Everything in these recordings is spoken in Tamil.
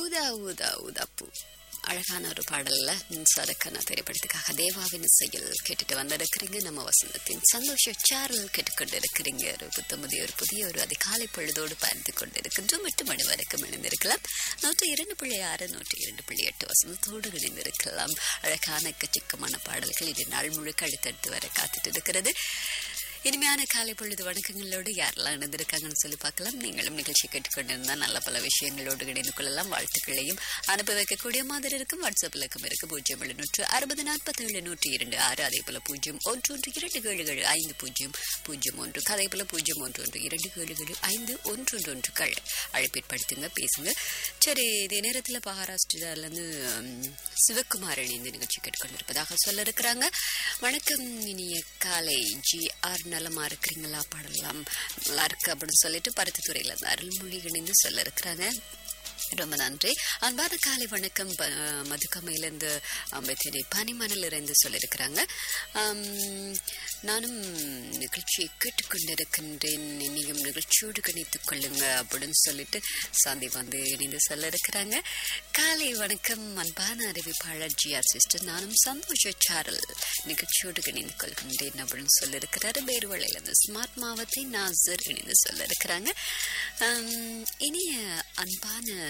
ஊதா ஊதா ஊதா பூ அழகான ஒரு பாடல்ல சரக்கன திரைப்படத்துக்காக தேவாவின் இசையில் கேட்டுட்டு வந்திருக்கிறீங்க நம்ம வசந்தத்தின் சந்தோஷ சாரல் கேட்டுக்கொண்டு இருக்கிறீங்க ஒரு புத்தமுதிய ஒரு புதிய ஒரு அதிகாலை பொழுதோடு பயந்து கொண்டு இருக்கின்றோம் எட்டு மணி வரைக்கும் இணைந்திருக்கலாம் நூற்றி இரண்டு புள்ளி ஆறு நூற்றி இரண்டு புள்ளி எட்டு வசந்தத்தோடு இணைந்திருக்கலாம் அழகான எக்கச்சக்கமான பாடல்கள் இது நாள் முழுக்க அடுத்தடுத்து வர காத்துட்டு இருக்கிறது இனிமையான காலை பொழுது வணக்கங்களோடு யாரெல்லாம் இணைந்திருக்காங்கன்னு சொல்லி பார்க்கலாம் நீங்களும் நிகழ்ச்சி கேட்டுக்கொண்டிருந்தால் நல்ல பல விஷயங்களோடு இணைந்து கொள்ளலாம் வாழ்த்துக்களையும் அனுப்பி வைக்கக்கூடிய மாதிரி இருக்கும் வாட்ஸ்அப் இலக்கம் இருக்கு பூஜ்ஜியம் எழுநூற்று அறுபது நாற்பத்தி ஏழு நூற்றி இரண்டு ஆறு அதே போல பூஜ்ஜியம் ஒன்று ஒன்று இரண்டு ஏழு ஏழு ஐந்து பூஜ்ஜியம் பூஜ்ஜியம் ஒன்று அதே போல பூஜ்ஜியம் ஒன்று ஒன்று இரண்டு ஏழு ஏழு ஐந்து ஒன்று ஒன்று ஒன்று கள் அழைப்பேற்படுத்துங்க பேசுங்க சரி இதே நேரத்தில் மகாராஷ்டிராலேருந்து சிவகுமார் இணைந்து நிகழ்ச்சி கேட்டுக்கொண்டிருப்பதாக சொல்ல இருக்கிறாங்க வணக்கம் இனிய காலை ஜி ஆர் நலமா இருக்கிறீங்களா பாடலாம் நல்லா இருக்கு அப்படின்னு சொல்லிட்டு பருத்தித்துறையில இருந்து அருள்மொழி இணைந்து சொல்ல இருக்கிறாங்க ரொம்ப நன்றி அன்பான காலை வணக்கம் ப- மதுக்கமையிலிருந்து அம்பேத்திரி பனிமணல் இருந்து சொல்லியிருக்கிறாங்க ஆம், நானும் நிகழ்ச்சியை கேட்டுக்கொண்டிருக்கின்றேன் இனியும் நிகழ்ச்சியோடு கணித்துக் கொள்ளுங்க அப்படின்னு சொல்லிட்டு சாந்தி வந்து இணைந்து சொல்ல இருக்கிறாங்க காலை வணக்கம் அன்பான அறிவிப்பாளர் ஜிஆர் சிஸ்டர் நானும் சந்தோஷ சாரல் நிகழ்ச்சியோடு இணைந்து கொள்கின்றேன் அப்படின்னு சொல்லியிருக்கிறாரு பேருவளையிலிருந்து ஸ்மார்ட் மாவத்தை நாசர் இணைந்து சொல்ல இருக்கிறாங்க ஆம், இனிய அன்பான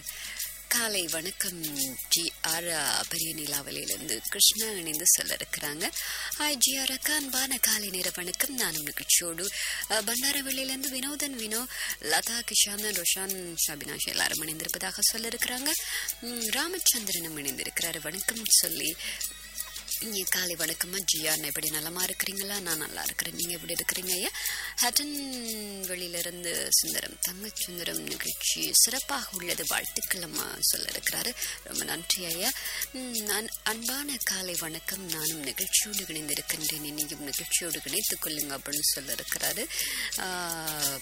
காலை வணக்கம் ஜி ஆர் பெரிய நிலாவலியிலிருந்து கிருஷ்ணா இணைந்து சொல்ல இருக்கிறாங்க ஹாய் ஜி ஆர் அக்கா அன்பான காலை நேர வணக்கம் நானும் நிகழ்ச்சியோடு அஹ், பண்டாரவெளியிலிருந்து வினோதன் வினோ லதா கிஷாந்தன் ரோஷான் ஷாபினாஷ் எல்லாரும் இணைந்திருப்பதாக சொல்ல இருக்கிறாங்க ம், ராமச்சந்திரனும் இணைந்திருக்கிறாரு வணக்கம் சொல்லி இங்கே காலை வணக்கம்மா ஜியா நான் எப்படி நலமா இருக்கிறீங்களா நான் நல்லா இருக்கிறேன் நீங்க எப்படி இருக்கிறீங்க ஐயா ஹட்டன் வெளியிலிருந்து சுந்தரம் தங்க சுந்தரம் நிகழ்ச்சி சிறப்பாக உள்ளது வாழ்த்துக்கள் அம்மா சொல்ல இருக்கிறாரு ரொம்ப நன்றி ஐயா ம், அன்- அன்பான காலை வணக்கம் நானும் நிகழ்ச்சியோடு இணைந்திருக்கின்றேன் இனியும் நிகழ்ச்சியோடு இணைத்துக் கொள்ளுங்க அப்படின்னு சொல்ல இருக்கிறாரு ஆஹ்,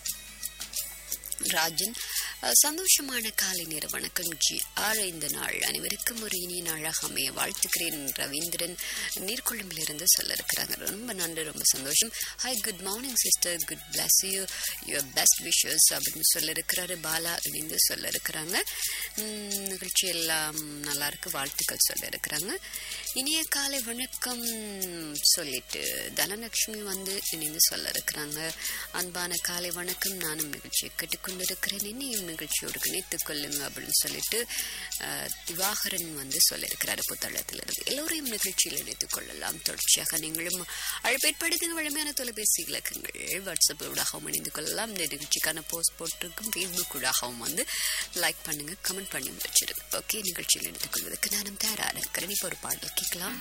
ராஜன் அஹ், சந்தோஷமான காலை நேர வணக்கம் ஜி ஆர் இந்த நாள் அனைவருக்கும் ஒரு இனிய நாளாக அமைய வாழ்த்துக்கிறேன் ரவீந்திரன் நீர்கொழும்பிலிருந்து சொல்ல இருக்கிறாங்க ரொம்ப நன்றி ரொம்ப சந்தோஷம் hi good morning sister good bless you your best wishes அப்படின்னு சொல்ல இருக்கிறாரு பாலா இணைந்து சொல்ல இருக்கிறாங்க உம், நிகழ்ச்சி எல்லாம் நல்லா இருக்கு வாழ்த்துக்கள் சொல்ல இருக்கிறாங்க இனிய காலை வணக்கம் சொல்லிட்டு தனலட்சுமி வந்து இணைந்து சொல்ல இருக்கிறாங்க அன்பான காலை வணக்கம் நானும் நிகழ்ச்சியை கேட்டுக்கொண்டிருக்கிறேன் என்னையும் நிகழ்ச்சியோடு இணைத்துக் கொள்ளுங்க அப்படின்னு சொல்லிட்டு அஹ், திவாகரன் வந்து சொல்லியிருக்கிறாரு புத்தளத்திலிருந்து எல்லோரையும் நிகழ்ச்சியில் இணைத்துக் கொள்ளலாம் தொடர்ச்சியாக நீங்களும் அழைப்பேற்படுத்துங்க வழமையான தொலைபேசி இலக்கங்கள் வாட்ஸ்அப் ஊடாகவும் இணைந்து கொள்ளலாம் இந்த நிகழ்ச்சிக்கான போஸ்ட் போட்டிருக்கும் ஃபேஸ்புக் ஊடாகவும் வந்து லைக் பண்ணுங்க கமெண்ட் பண்ணி வச்சிருங்க ஓகே நிகழ்ச்சியில் எடுத்துக் கொள்வதற்கு நானும் தயாராக இருக்கிறேன் இப்போ ஒரு பாடல் கேட்கலாம்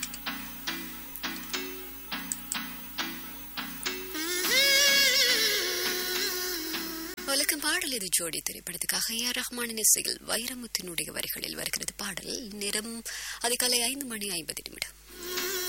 உலகம் பாடல் இது ஜோடி திரைப்படத்துக்காக ஏ ஆர் ரஹ்மானின் இசையில் வைரமுத்தினுடைய வரிகளில் வருகிறது பாடல் நிறம் அதிகாலை ஐந்து மணி ஐம்பது நிமிடம்